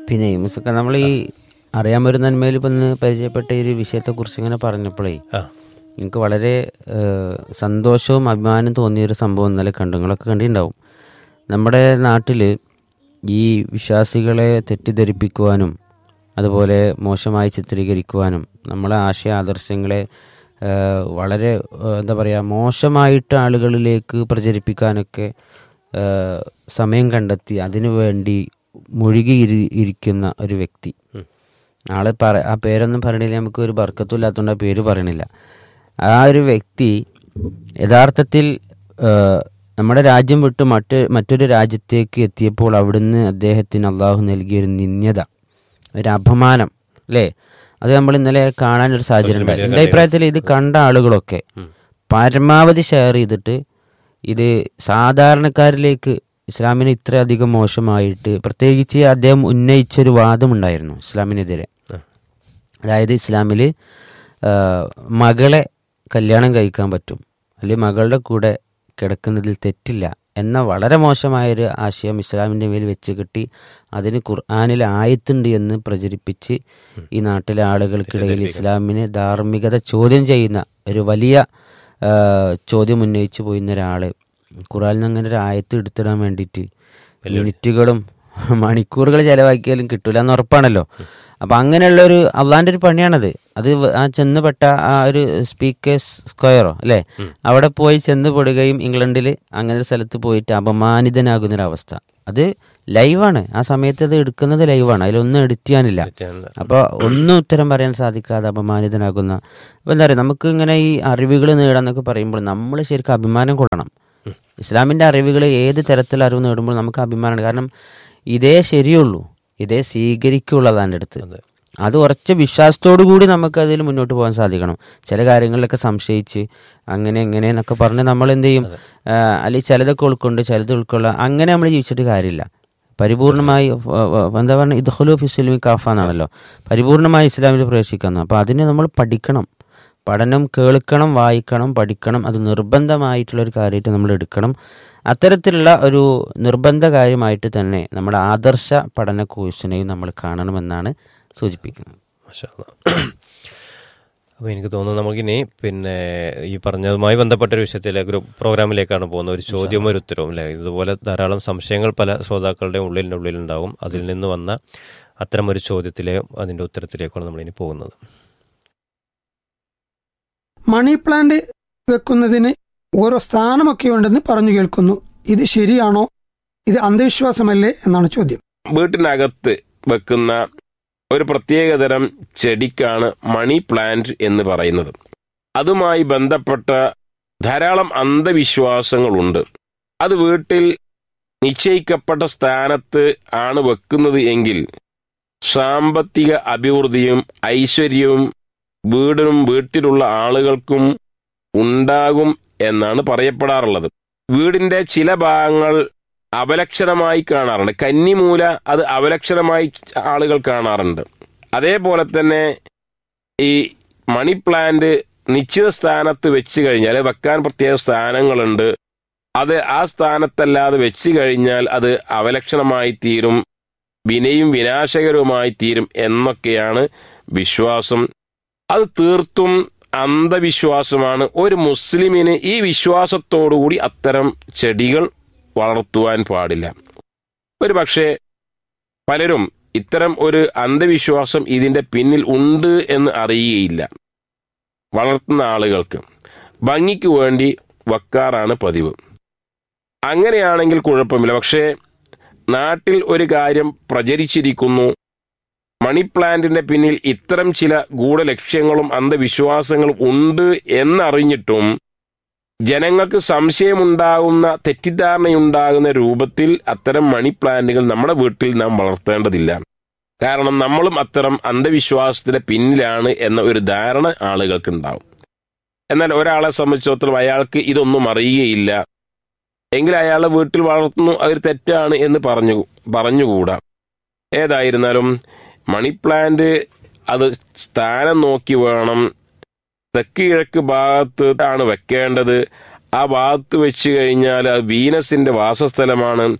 പിന്നെ മുസക്ക നമ്മൾ ഈ അറിയാൻ വരുന്ന നന്മയിൽ ഇപ്പം ഇന്ന് പരിചയപ്പെട്ട ഈ ഒരു വിഷയത്തെക്കുറിച്ച് ഇങ്ങനെ പറഞ്ഞപ്പോഴേ ആ എനിക്ക് വളരെ ഏഹ്, സന്തോഷവും അഭിമാനവും തോന്നിയൊരു സംഭവം ഇന്നലെ കണ്ടു നിങ്ങളൊക്കെ കണ്ടിട്ടുണ്ടാവും നമ്മുടെ നാട്ടിൽ ഈ വിശ്വാസികളെ തെറ്റിദ്ധരിപ്പിക്കുവാനും അതുപോലെ മോശമായി ചിത്രീകരിക്കുവാനും നമ്മളെ ആശയ ആദർശങ്ങളെ ഏഹ്, വളരെ ഏഹ്, എന്താ പറയുക മോശമായിട്ട് ആളുകളിലേക്ക് പ്രചരിപ്പിക്കാനൊക്കെ ഏഹ്, സമയം കണ്ടെത്തി അതിനു വേണ്ടി മുഴുകി ഇരി- ഇരിക്കുന്ന ഒരു വ്യക്തി ആള് പറ ആ പേരൊന്നും പറയണില്ല നമുക്ക് ഒരു ബർക്കത്തും ആ പേര് പറയണില്ല ആ ഒരു വ്യക്തി യഥാർത്ഥത്തിൽ ആ, നമ്മുടെ രാജ്യം വിട്ട് മറ്റ് മറ്റൊരു രാജ്യത്തേക്ക് എത്തിയപ്പോൾ അവിടുന്ന് അദ്ദേഹത്തിന് അള്ളാഹു നൽകിയൊരു നിന്യത ഒരു അപമാനം അല്ലേ അത് നമ്മൾ ഇന്നലെ കാണാനൊരു സാഹചര്യം ഉണ്ടായി എൻ്റെ അഭിപ്രായത്തിൽ ഇത് കണ്ട ആളുകളൊക്കെ പരമാവധി ഷെയർ ചെയ്തിട്ട് ഇത് സാധാരണക്കാരിലേക്ക് ഇസ്ലാമിന് ഇത്രയധികം മോശമായിട്ട് പ്രത്യേകിച്ച് അദ്ദേഹം ഉന്നയിച്ചൊരു വാദമുണ്ടായിരുന്നു ഇസ്ലാമിനെതിരെ അതായത് ഇസ്ലാമിൽ മകളെ കല്യാണം കഴിക്കാൻ പറ്റും അല്ലെങ്കിൽ മകളുടെ കൂടെ കിടക്കുന്നതിൽ തെറ്റില്ല എന്ന വളരെ മോശമായൊരു ആശയം ഇസ്ലാമിൻ്റെ മേൽ വെച്ച് കിട്ടി അതിന് ഖുർആാനിൽ ആയത്തുണ്ട് എന്ന് പ്രചരിപ്പിച്ച് ഈ നാട്ടിലെ ആളുകൾക്കിടയിൽ ഇസ്ലാമിനെ ധാർമ്മികത ചോദ്യം ചെയ്യുന്ന ഒരു വലിയ ആ, ചോദ്യം ഉന്നയിച്ചു പോയിരുന്ന ഒരാൾ ഖുറാനിൽ നിന്ന് അങ്ങനെ ഒരു ആയത്ത് എടുത്തിടാൻ വേണ്ടിയിട്ട് മിനിറ്റുകളും മണിക്കൂറുകൾ ചെലവാക്കിയാലും കിട്ടൂല എന്ന് ഉറപ്പാണല്ലോ അപ്പൊ അങ്ങനെയുള്ള ഒരു അള്ളാന്റെ ഒരു പണിയാണത് അത് വ- ആ ചെന്നുപെട്ട ആ ഒരു സ്പീക്കേഴ്സ് സ്ക്വയറോ അല്ലെ അവിടെ പോയി ചെന്നുപെടുകയും ഇംഗ്ലണ്ടിൽ അങ്ങനെ ഒരു സ്ഥലത്ത് പോയിട്ട് അപമാനിതനാകുന്ന ഒരു അവസ്ഥ അത് ലൈവാണ് ആ സമയത്ത് അത് എടുക്കുന്നത് ലൈവാണ് അതിലൊന്നും എഡിറ്റ് ചെയ്യാനില്ല തെറ്റാണ്. അപ്പോൾ ഒന്നും ഉത്തരം പറയാൻ സാധിക്കാതെ അപമാനിതനാകുന്ന അപ്പോൾ എന്താ പറയുക നമുക്ക് ഇങ്ങനെ ഈ അറിവുകൾ നേടാന്നൊക്കെ പറയുമ്പോൾ നമ്മൾ ശരിക്കും അഭിമാനം കൊള്ളണം ഇസ്ലാമിൻ്റെ അറിവുകൾ ഏത് തരത്തിൽ അറിവ് നേടുമ്പോൾ നമുക്ക് അഭിമാനമാണ് കാരണം ഇതേ ശരിയുള്ളൂ ഇതേ സ്വീകരിക്കുള്ളൂ അതിൻ്റെ അടുത്ത് അതെ. അത് ഉറച്ച വിശ്വാസത്തോടു കൂടി നമുക്ക് അതിൽ മുന്നോട്ട് പോകാൻ സാധിക്കണം ചില കാര്യങ്ങളിലൊക്കെ സംശയിച്ച് അങ്ങനെ എങ്ങനെ എന്നൊക്കെ പറഞ്ഞ് നമ്മൾ എന്ത് ചെയ്യും ആ, അല്ലെങ്കിൽ ചിലതൊക്കെ ഉൾക്കൊണ്ട് ചിലത് ഉൾക്കൊള്ളുക അങ്ങനെ നമ്മൾ ജീവിച്ചിട്ട് കാര്യമില്ല പരിപൂർണമായി ഫ- ഫ- എന്താ പറയുക ഇദ്ഹുലു ഫിസ്ലമി കാഫ എന്നാണല്ലോ പരിപൂർണമായി ഇസ്ലാമിൽ പ്രവേശിക്കുന്ന അപ്പോൾ അതിന് നമ്മൾ പഠിക്കണം പഠനം കേൾക്കണം വായിക്കണം പഠിക്കണം അത് നിർബന്ധമായിട്ടുള്ള ഒരു കാര്യമായിട്ട് നമ്മൾ എടുക്കണം അത്തരത്തിലുള്ള ഒരു നിർബന്ധ കാര്യമായിട്ട് തന്നെ നമ്മുടെ ആദർശ പഠന കോഴ്സിനെയും നമ്മൾ കാണണമെന്നാണ് സൂചിപ്പിക്കുന്നത് മാഷാ അല്ലാ. അപ്പോൾ എനിക്ക് തോന്നുന്നു നമുക്കിനി പിന്നെ ഈ പറഞ്ഞതുമായി ബന്ധപ്പെട്ട ഒരു വിഷയത്തിലേക്ക് ഒരു പ്രോഗ്രാമിലേക്കാണ് പോകുന്നത് ഒരു ചോദ്യവും ഒരു ഉത്തരവും അല്ലേ ഇതുപോലെ ധാരാളം സംശയങ്ങൾ പല ശ്രോതാക്കളുടെയും ഉള്ളിൻ്റെ ഉള്ളിലുണ്ടാവും അതിൽ നിന്ന് വന്ന അത്തരം ഒരു ചോദ്യത്തിലെയും അതിൻ്റെ ഉത്തരത്തിലേക്കാണ് നമ്മളിനി പോകുന്നത് മണി പ്ലാന്റ് വെക്കുന്നതിന് ഓരോ സ്ഥാനമൊക്കെ ഉണ്ടെന്ന് പറഞ്ഞു കേൾക്കുന്നു ഇത് ശരിയാണോ ഇത് അന്ധവിശ്വാസമല്ലേ എന്നാണ് ചോദ്യം വീട്ടിനകത്ത് വെക്കുന്ന ഒരു പ്രത്യേകതരം ചെടിക്കാണ് മണി പ്ലാന്റ് എന്ന് പറയുന്നത് അതുമായി ബന്ധപ്പെട്ട ധാരാളം അന്ധവിശ്വാസങ്ങളുണ്ട് അത് വീട്ടിൽ നിശ്ചയിക്കപ്പെട്ട സ്ഥാനത്ത് ആണ് വെക്കുന്നത് എങ്കിൽ സാമ്പത്തിക അഭിവൃദ്ധിയും ഐശ്വര്യവും വീടിനും വീട്ടിലുള്ള ആളുകൾക്കും ഉണ്ടാകും എന്നാണ് പറയപ്പെടാറുള്ളത് വീടിന്റെ ചില ഭാഗങ്ങൾ അപലക്ഷണമായി കാണാറുണ്ട് കന്നിമൂല അത് അപലക്ഷണമായി ആളുകൾ കാണാറുണ്ട് അതേപോലെ തന്നെ ഈ മണി പ്ലാന്റ് നിശ്ചിത സ്ഥാനത്ത് വെച്ച് കഴിഞ്ഞാൽ വെക്കാൻ പ്രത്യേക സ്ഥാനങ്ങളുണ്ട് അത് ആ സ്ഥാനത്തല്ലാതെ വെച്ച് കഴിഞ്ഞാൽ അത് അവലക്ഷണമായി തീരും വിനയും വിനാശകരവുമായി തീരും എന്നൊക്കെയാണ് വിശ്വാസം അത് തീർത്തും അന്ധവിശ്വാസമാണ് ഒരു മുസ്ലിമിന് ഈ വിശ്വാസത്തോടുകൂടി അത്തരം ചെടികൾ വളർത്തുവാൻ പാടില്ല ഒരു പക്ഷേ പലരും ഇത്തരം ഒരു അന്ധവിശ്വാസം ഇതിന്റെ പിന്നിൽ ഉണ്ട് എന്ന് അറിയുകയില്ല വളർത്തുന്ന ആളുകൾക്ക് ഭംഗിക്ക് വേണ്ടി വക്കാറാണ് പതിവ് അങ്ങനെയാണെങ്കിൽ കുഴപ്പമില്ല പക്ഷേ നാട്ടിൽ ഒരു കാര്യം പ്രചരിച്ചിരിക്കുന്നു മണി പ്ലാന്റിന്റെ പിന്നിൽ ഇത്തരം ചില ഗൂഢലക്ഷ്യങ്ങളും അന്ധവിശ്വാസങ്ങളും ഉണ്ട് എന്നറിഞ്ഞിട്ടും ജനങ്ങൾക്ക് സംശയമുണ്ടാകുന്ന തെറ്റിദ്ധാരണയുണ്ടാകുന്ന രൂപത്തിൽ അത്തരം മണി പ്ലാന്റുകൾ നമ്മുടെ വീട്ടിൽ നാം വളർത്തേണ്ടതില്ല കാരണം നമ്മളും അത്തരം അന്ധവിശ്വാസത്തിന്റെ പിന്നിലാണ് എന്ന ഒരു ധാരണ ആളുകൾക്ക് ഉണ്ടാവും എന്നാൽ ഒരാളെ സംബന്ധിച്ചിടത്തോളം അയാൾക്ക് ഇതൊന്നും അറിയുകയില്ല എങ്കിൽ അയാളെ വീട്ടിൽ വളർത്തുന്നു അത് തെറ്റാണ് എന്ന് പറഞ്ഞു പറഞ്ഞുകൂടാ ഏതായിരുന്നാലും മണി പ്ലാന്റ് അത് സ്ഥാനം നോക്കി വേണം തെക്ക് കിഴക്ക് ഭാഗത്ത് ആണ് വെക്കേണ്ടത് ആ ഭാഗത്ത് വെച്ച് കഴിഞ്ഞാൽ അത് വീനസിന്റെ വാസസ്ഥലമാണ്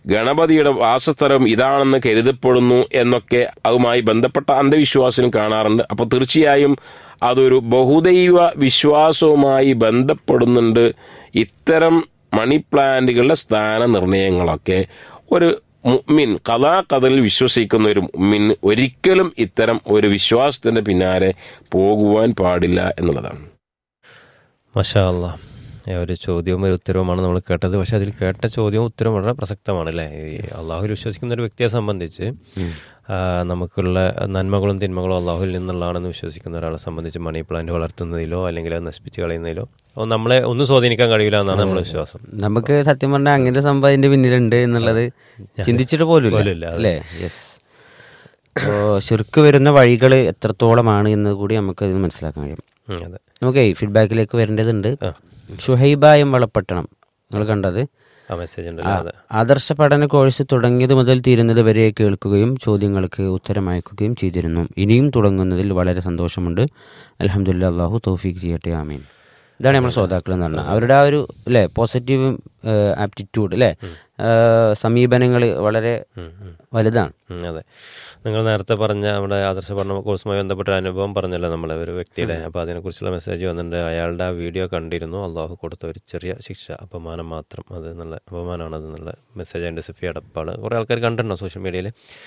ഗണപതിയുടെ വാസസ്ഥലം ഇതാണെന്ന് കരുതപ്പെടുന്നു എന്നൊക്കെ അതുമായി ബന്ധപ്പെട്ട അന്ധവിശ്വാസം കാണാറുണ്ട് അപ്പോൾ തീർച്ചയായും അതൊരു ബഹുദൈവ വിശ്വാസവുമായി ബന്ധപ്പെടുന്നുണ്ട് ഇത്തരം മണി പ്ലാന്റുകളുടെ സ്ഥാന നിർണയങ്ങളൊക്കെ ഒരു മുഅ്മിൻ കഥാ കഥയിൽ വിശ്വസിക്കുന്ന ഒരു മുഅ്മിൻ ഒരിക്കലും ഇത്തരം ഒരു വിശ്വാസത്തിന്റെ പിന്നാലെ പോകുവാൻ പാടില്ല എന്നുള്ളതാണ് മഷാ അല്ലാ ഏ, ഒരു ചോദ്യവും ഒരു ഉത്തരവുമാണ് നമ്മൾ കേട്ടത് പക്ഷെ അതിൽ കേട്ട ചോദ്യവും ഉത്തരവും വളരെ പ്രസക്തമാണ് അല്ലേ ഈ അള്ളാഹുൽ വിശ്വസിക്കുന്ന ഒരു വ്യക്തിയെ സംബന്ധിച്ച് ആ, നമുക്കുള്ള നന്മകളും തിന്മകളും അള്ളാഹുൽ നിന്നുള്ളതാണെന്ന് വിശ്വസിക്കുന്ന ഒരാളെ സംബന്ധിച്ച് മണി പ്ലാന്റ് വളർത്തുന്നതിലോ അല്ലെങ്കിൽ അത് നശിപ്പിച്ച് കളയുന്നതിലോ അത് നമ്മളെ ഒന്നും സ്വാധീനിക്കാൻ കഴിയില്ല എന്നാണ് നമ്മുടെ വിശ്വാസം നമുക്ക് സത്യം പറഞ്ഞാൽ അങ്ങനത്തെ സംഭവം അതിന്റെ പിന്നിലുണ്ട് എന്നുള്ളത് ചിന്തിച്ചിട്ട് പോലും പോലുമില്ല, അതെ. അല്ലേ യെസ് അപ്പോൾ ശുർക്ക് വരുന്ന വഴികൾ എത്രത്തോളമാണ് എന്ന് കൂടി നമുക്ക് അതിന് മനസ്സിലാക്കാൻ കഴിയും ഉം, അതെ നമുക്കേ ഫീഡ്ബാക്കിലേക്ക് വരേണ്ടതുണ്ട് ആ. ഷുഹൈബായം വളപ്പട്ടണം നിങ്ങൾ കണ്ടത് ആ മെസ്സേജ് ഉണ്ടല്ലോ അതെ ആദർശ പഠന കോഴ്സ് തുടങ്ങിയത് മുതൽ തീരുന്നത് വരെ കേൾക്കുകയും ചോദ്യങ്ങൾക്ക് ഉത്തരം അയക്കുകയും ചെയ്തിരുന്നു ഇനിയും തുടങ്ങുന്നതിൽ വളരെ സന്തോഷമുണ്ട് അലഹമുല്ല അള്ളാഹു തൗഫീഖ് ചെയ്യട്ടെ ആമീൻ ഇതാണ് നമ്മുടെ ശ്രോതാക്കൾ എന്ന് പറഞ്ഞാൽ അവരുടെ ആ ഒരു അല്ലേ പോസിറ്റീവ് ആപ്റ്റിറ്റ്യൂഡ് അല്ലേ സമീപനങ്ങൾ വളരെ വലുതാണ് ഉം, അതെ നിങ്ങൾ നേരത്തെ പറഞ്ഞ നമ്മുടെ ആദർശ പഠന കോഴ്സുമായി ബന്ധപ്പെട്ട ഒരു അനുഭവം പറഞ്ഞല്ലോ നമ്മളെ ഒരു വ്യക്തിയുടെ അപ്പോൾ അതിനെക്കുറിച്ചുള്ള മെസ്സേജ് വന്നിട്ടുണ്ട് അയാളുടെ ആ വീഡിയോ കണ്ടിരുന്നു അള്ളാഹു കൊടുത്ത ഒരു ചെറിയ ശിക്ഷ അപമാനം മാത്രം അത് നല്ല അപമാനമാണ് അത് നല്ല മെസ്സേജ് അതിൻ്റെ സിഫി അടപ്പാണ് കുറേ ആൾക്കാർ കണ്ടിട്ടുണ്ടോ സോഷ്യൽ മീഡിയയിൽ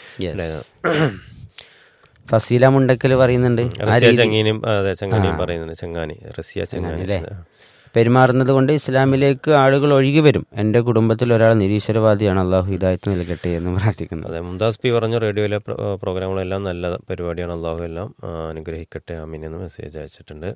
ഫസീല മുണ്ടക്കൽ പറയുന്നുണ്ട് ആ റസിയ രീതി- ചങ്ങീനും അതെ ചങ്ങാനിയും പറയുന്നുണ്ട് ചങ്ങാനി റസിയ ചങ്ങാനി അല്ലേ പെരുമാറുന്നത് കൊണ്ട് ഇസ്ലാമിലേക്ക് ആളുകൾ ഒഴുകി വരും എൻ്റെ കുടുംബത്തിൽ ഒരാൾ നിരീശ്വരവാദിയാണ് അള്ളാഹു ഹിദായത്ത് നൽകട്ടെ എന്ന് പ്രാർത്ഥിക്കുന്നു അതെ മുംതാസ് പി പറഞ്ഞു റേഡിയോയിലെ പ്ര- പ്രോഗ്രാമുകളെല്ലാം നല്ല പരിപാടിയാണ് അള്ളാഹു എല്ലാം ആ, അനുഗ്രഹിക്കട്ടെ ആമീൻ എന്ന് മെസ്സേജ് അയച്ചിട്ടുണ്ട്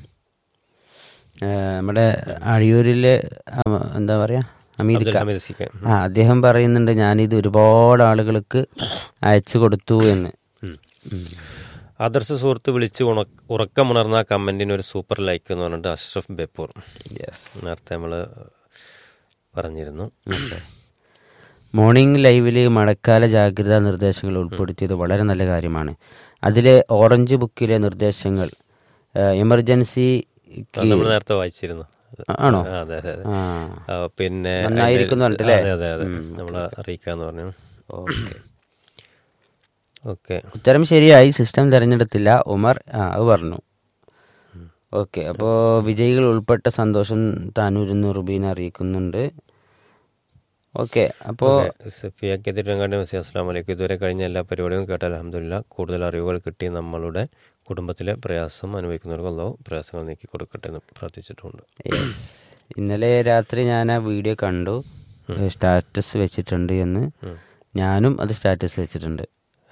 ഏഹ് നമ്മുടെ അഴിയൂരിലെ ആ, എന്താ പറയാ അമീദിക്ക അബ്ദുൽ ഹമീദ് സിക്ക് ആ അദ്ദേഹം പറയുന്നുണ്ട് ഞാനിത് ഒരുപാട് ആളുകൾക്ക് അയച്ചു കൊടുത്തു എന്ന് ഉം. ആദർശ സുഹൃത്ത് വിളിച്ച് ഉണ ഉറക്കമുണർന്ന ആ കമന്റിന് ഒരു സൂപ്പർ ലൈക്ക് എന്ന് പറഞ്ഞിട്ട് അഷ്റഫ് ബെപ്പൂർ നേരത്തെ നമ്മൾ പറഞ്ഞിരുന്നു മോർണിംഗ് ലൈവില് മഴക്കാല ജാഗ്രതാ നിർദ്ദേശങ്ങൾ ഉൾപ്പെടുത്തിയത് വളരെ നല്ല കാര്യമാണ് അതിലെ ഓറഞ്ച് ബുക്കിലെ നിർദ്ദേശങ്ങൾ ഏഹ്, എമർജൻസി നമ്മൾ നേരത്തെ വായിച്ചിരുന്നു ആണോ ആ, അതെ അതെ അതെ ആ ആ, പിന്നെ നന്നായിരിക്കുന്നു അതിന്റെ- പറഞ്ഞിട്ടല്ലേ? അതെ അതെ അതെ ഉം, നമ്മൾ അറിയിക്കാന്ന് പറഞ്ഞു ഓക്കെ ഓക്കെ ഉത്തരം ശരിയായി സിസ്റ്റം തിരഞ്ഞെടുത്തില്ല ഉമർ ആ അത് പറഞ്ഞു ഓക്കെ അപ്പോൾ വിജയികൾ ഉൾപ്പെട്ട സന്തോഷം താനൂരിന്ന് റുബീനെ അറിയിക്കുന്നുണ്ട് ഓക്കെ അപ്പോൾ സഫിയാക്കി തിരുവങ്ങാണ്ടി മസി അസ്ലാം വലൈക്കും ഇതുവരെ കഴിഞ്ഞ എല്ലാ പരിപാടികളും കേട്ട അലഹമില്ല കൂടുതൽ അറിവുകൾ കിട്ടി നമ്മളുടെ കുടുംബത്തിലെ പ്രയാസം അനുഭവിക്കുന്നവർക്ക് അല്ലോ പ്രയാസങ്ങൾ നീക്കി കൊടുക്കട്ടെ എന്ന് പ്രാർത്ഥിച്ചിട്ടുണ്ട് Yes. ഇന്നലെ രാത്രി ഞാൻ ആ വീഡിയോ കണ്ടു സ്റ്റാറ്റസ് വെച്ചിട്ടുണ്ട് എന്ന് ഞാനും അത് സ്റ്റാറ്റസ് വെച്ചിട്ടുണ്ട്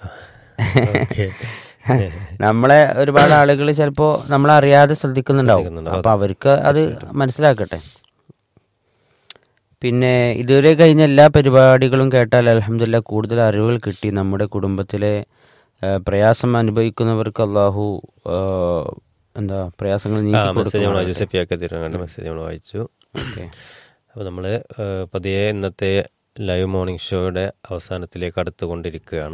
നമ്മളെ ഒരുപാട് ആളുകൾ ചിലപ്പോൾ നമ്മളറിയാതെ ശ്രദ്ധിക്കുന്നുണ്ടാവും ശ്രദ്ധിക്കുന്നുണ്ടാവും. അപ്പൊ അവർക്ക് അത് മനസ്സിലാക്കട്ടെ പിന്നെ ഇതുവരെ കഴിഞ്ഞ എല്ലാ പരിപാടികളും കേട്ടാൽ അലഹമില്ല കൂടുതൽ അറിവുകൾ കിട്ടി നമ്മുടെ കുടുംബത്തിലെ ആ, പ്രയാസം അനുഭവിക്കുന്നവർക്ക് അള്ളാഹു ആ, എന്താ പ്രയാസങ്ങൾ ആ നീക്കി മെസ്സേജ് നമ്മൾ വായിച്ചു കൊടുക്കുമാറാകട്ടെ. സഫിയാക്കി തിരുവങ്ങാണ്ടി മെസ്സേജ് നമ്മൾ വായിച്ചു ഓക്കെ അപ്പോൾ നമ്മൾ പതിയെ ഇന്നത്തെ ലൈവ് മോർണിംഗ് ഷോയുടെ അവസാനത്തിലേക്ക് അടുത്തുകൊണ്ടിരിക്കുകയാണ്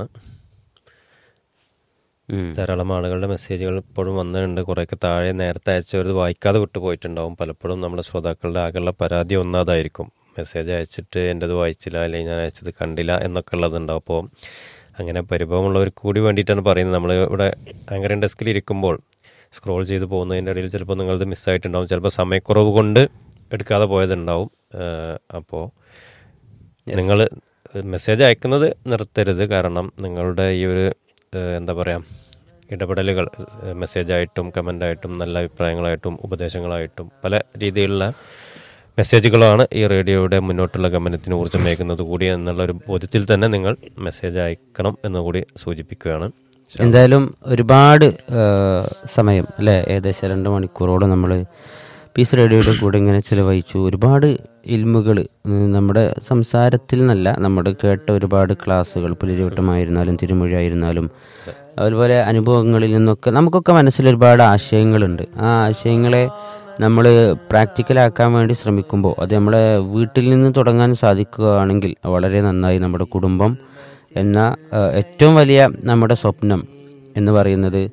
ഉം. ധാരാളം ആളുകളുടെ മെസ്സേജുകൾ ഇപ്പോഴും വന്നിട്ടുണ്ട് കുറേയൊക്കെ താഴെ നേരത്തെ അയച്ചവർ വായിക്കാതെ വിട്ടു പോയിട്ടുണ്ടാവും പലപ്പോഴും നമ്മുടെ ശ്രോതാക്കളുടെ ആകെയുള്ള പരാതി ഒന്നാതായിരിക്കും മെസ്സേജ് അയച്ചിട്ട് എൻ്റെത് വായിച്ചില്ല അല്ലെങ്കിൽ ഞാൻ അയച്ചത് കണ്ടില്ല എന്നൊക്കെ ഉള്ളതുണ്ടാവും അപ്പോൾ അങ്ങനെ പരിഭവമുള്ളവർ കൂടി വേണ്ടിയിട്ടാണ് പറയുന്നത് നമ്മൾ ഇവിടെ ആങ്കറിൻ ഡെസ്കിൽ ഇരിക്കുമ്പോൾ സ്ക്രോൾ ചെയ്ത് പോകുന്നതിൻ്റെ ഇടയിൽ ചിലപ്പോൾ നിങ്ങളത് മിസ്സായിട്ടുണ്ടാവും ചിലപ്പോൾ സമയക്കുറവ് കൊണ്ട് എടുക്കാതെ പോയതുണ്ടാവും അപ്പോൾ നിങ്ങൾ മെസ്സേജ് അയക്കുന്നത് നിർത്തരുത് കാരണം നിങ്ങളുടെ ഈ ഒരു ഏഹ്, എന്താ പറയുക ഇടപെടലുകൾ മെസ്സേജായിട്ടും കമൻ്റായിട്ടും നല്ല അഭിപ്രായങ്ങളായിട്ടും ഉപദേശങ്ങളായിട്ടും പല രീതിയിലുള്ള മെസ്സേജുകളാണ് ഈ റേഡിയോയുടെ മുന്നോട്ടുള്ള ഗമനത്തിന് ഊർജ്ജമേകുന്നത് കൂടി എന്നുള്ള ഒരു ബോധ്യത്തിൽ തന്നെ നിങ്ങൾ മെസ്സേജ് അയക്കണം എന്നുകൂടി സൂചിപ്പിക്കുകയാണ് എന്തായാലും ഒരുപാട് ആ, സമയം അല്ലേ ഏകദേശം രണ്ട് മണിക്കൂറോളം നമ്മൾ പീസ് റേഡിയോയുടെ കൂടെ ഇങ്ങനെ ചിലവഴിച്ചു ഒരുപാട് ഇൽമുകൾ നമ്മുടെ സംസാരത്തിൽ നിന്നല്ല നമ്മുടെ കേട്ട ഒരുപാട് ക്ലാസ്സുകൾ പുലിരിവട്ടമായിരുന്നാലും തിരുമൊഴി ആയിരുന്നാലും അതുപോലെ അനുഭവങ്ങളിൽ നിന്നൊക്കെ നമുക്കൊക്കെ മനസ്സിൽ ഒരുപാട് ആശയങ്ങളുണ്ട് ആ ആശയങ്ങളെ നമ്മൾ പ്രാക്ടിക്കലാക്കാൻ വേണ്ടി ശ്രമിക്കുമ്പോൾ അത് നമ്മളെ വീട്ടിൽ നിന്ന് തുടങ്ങാൻ സാധിക്കുകയാണെങ്കിൽ വളരെ നന്നായി നമ്മുടെ കുടുംബം എന്ന ആ, ഏറ്റവും വലിയ നമ്മുടെ സ്വപ്നം എന്ന് പറയുന്നത്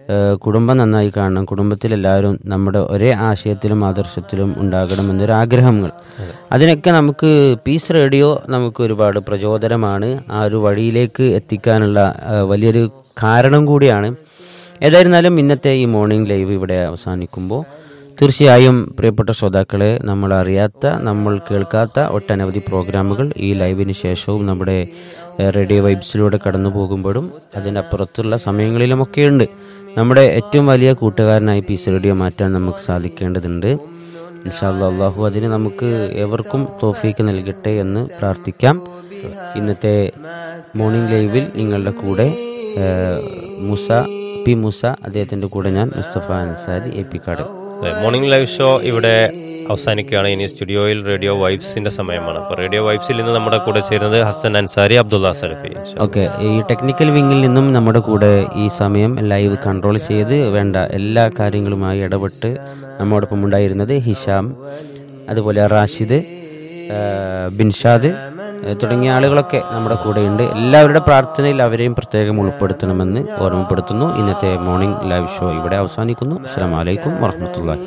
ഏഹ് കുടുംബം നന്നായി കാണണം കുടുംബത്തിലെല്ലാവരും നമ്മുടെ ഒരേ ആശയത്തിലും ആദർശത്തിലും ഉണ്ടാകണമെന്നൊരു ആഗ്രഹങ്ങൾ അതിനൊക്കെ നമുക്ക് പീസ് റേഡിയോ നമുക്ക് ഒരുപാട് പ്രചോദനമാണ് ആ ഒരു വഴിയിലേക്ക് എത്തിക്കാനുള്ള ഏഹ് വലിയൊരു കാരണം കൂടിയാണ് ഏതായിരുന്നാലും ഇന്നത്തെ ഈ മോർണിംഗ് ലൈവ് ഇവിടെ അവസാനിക്കുമ്പോൾ തീർച്ചയായും പ്രിയപ്പെട്ട ശ്രോതാക്കളെ നമ്മൾ അറിയാത്ത നമ്മൾ കേൾക്കാത്ത ഒട്ടനവധി പ്രോഗ്രാമുകൾ ഈ ലൈവിന് ശേഷവും നമ്മുടെ ഏഹ്, റേഡിയോ വൈബ്സിലൂടെ കടന്നു പോകുമ്പോഴും അതിനപ്പുറത്തുള്ള സമയങ്ങളിലുമൊക്കെയുണ്ട് നമ്മുടെ ഏറ്റവും വലിയ കൂട്ടുകാരനായി പീസ് റേഡിയോ മാറ്റാൻ നമുക്ക് സാധിക്കേണ്ടതുണ്ട് ഇൻഷാല്ല അള്ളാഹു അതിന് നമുക്ക് ഏവർക്കും തോഫീക്ക് നൽകട്ടെ എന്ന് പ്രാർത്ഥിക്കാം ഇന്നത്തെ മോർണിംഗ് ലൈവിൽ നിങ്ങളുടെ കൂടെ ഏഹ്, മുസ പി മുസ അദ്ദേഹത്തിൻ്റെ കൂടെ ഞാൻ മുസ്തഫ അൻസാരി എ പി കാട് അതെ, മോർണിംഗ് ലൈവ് ഷോ ഇവിടെ അവസാനിക്കുകയാണ് ഇനി സ്റ്റുഡിയോയിൽ റേഡിയോ വൈബ്സിന്റെ സമയമാണ് അപ്പോൾ റേഡിയോ വൈബ്സിൽ നിന്ന് നമ്മുടെ കൂടെ ചേരുന്നത് ഹസൻ അൻസാരി അബ്ദുള്ള സലഫി ഇൻഷാ അല്ലാ. ഓക്കെ ഈ ടെക്നിക്കൽ വിങ്ങിൽ നിന്നും നമ്മുടെ കൂടെ ഈ സമയം ലൈവ് കൺട്രോൾ ചെയ്ത് വേണ്ട എല്ലാ കാര്യങ്ങളുമായി ഇടപെട്ട് നമ്മോടൊപ്പം ഉണ്ടായിരുന്നത് ഹിഷാം അതുപോലെ റാഷിദ് ആ, ബിൻഷാദ് ആ, തുടങ്ങിയ ആളുകളൊക്കെ നമ്മുടെ കൂടെയുണ്ട് എല്ലാവരുടെ പ്രാർത്ഥനയിൽ അവരെയും പ്രത്യേകം ഉൾപ്പെടുത്തണമെന്ന് ഓർമ്മപ്പെടുത്തുന്നു ഇന്നത്തെ മോർണിംഗ് ലൈവ് ഷോ ഇവിടെ അവസാനിക്കുന്നു അസ്സാം വലൈക്കും വാഹമത്തല്ലാഹി